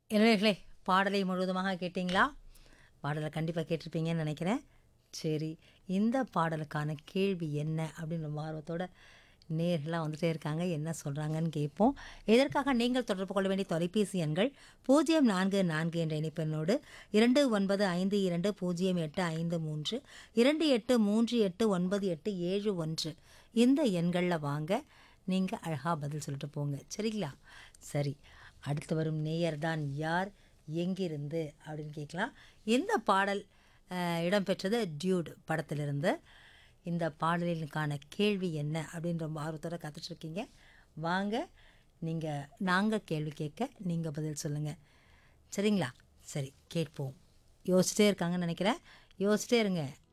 இளைஞர்களே பாடலை முழுவதுமாக கேட்டிங்களா பாடலை கண்டிப்பாக கேட்டிருப்பீங்கன்னு நினைக்கிறேன் சரி இந்த பாடலுக்கான கேள்வி என்ன அப்படின்னு ரொம்ப ஆர்வத்தோட நேர்களாக வந்துட்டே இருக்காங்க என்ன சொல்கிறாங்கன்னு கேட்போம் இதற்காக நீங்கள் தொடர்பு கொள்ள வேண்டிய தொலைபேசி எண்கள் பூஜ்ஜியம் நான்கு நான்கு என்ற இணைப்பெண்ணோடு இரண்டு ஒன்பது ஐந்து இரண்டு பூஜ்ஜியம் எட்டு ஐந்து மூன்று இரண்டு எட்டு மூன்று எட்டு ஒன்பது எட்டு ஏழு ஒன்று இந்த எண்களில் வாங்க நீங்கள் அழகாக பதில் சொல்லிட்டு போங்க சரிங்களா சரி அடுத்து வரும் நேயர் தான் யார் எங்கிருந்து அப்படின்னு கேட்கலாம் இந்த பாடல் அஹ், இடம்பெற்றது டியூட் படத்திலிருந்து இந்த பாடலினுக்கான கேள்வி என்ன அப்படின்னு ரொம்ப ஆர்வத்தோட காத்துட்ருக்கீங்க வாங்க நீங்கள் நாங்கள் கேள்வி கேட்க நீங்கள் பதில் சொல்லுங்கள் சரிங்களா சரி கேட்போம் யோசிச்சிட்டே இருக்காங்கன்னு நினைக்கிறேன் யோசிச்சிட்டே இருங்க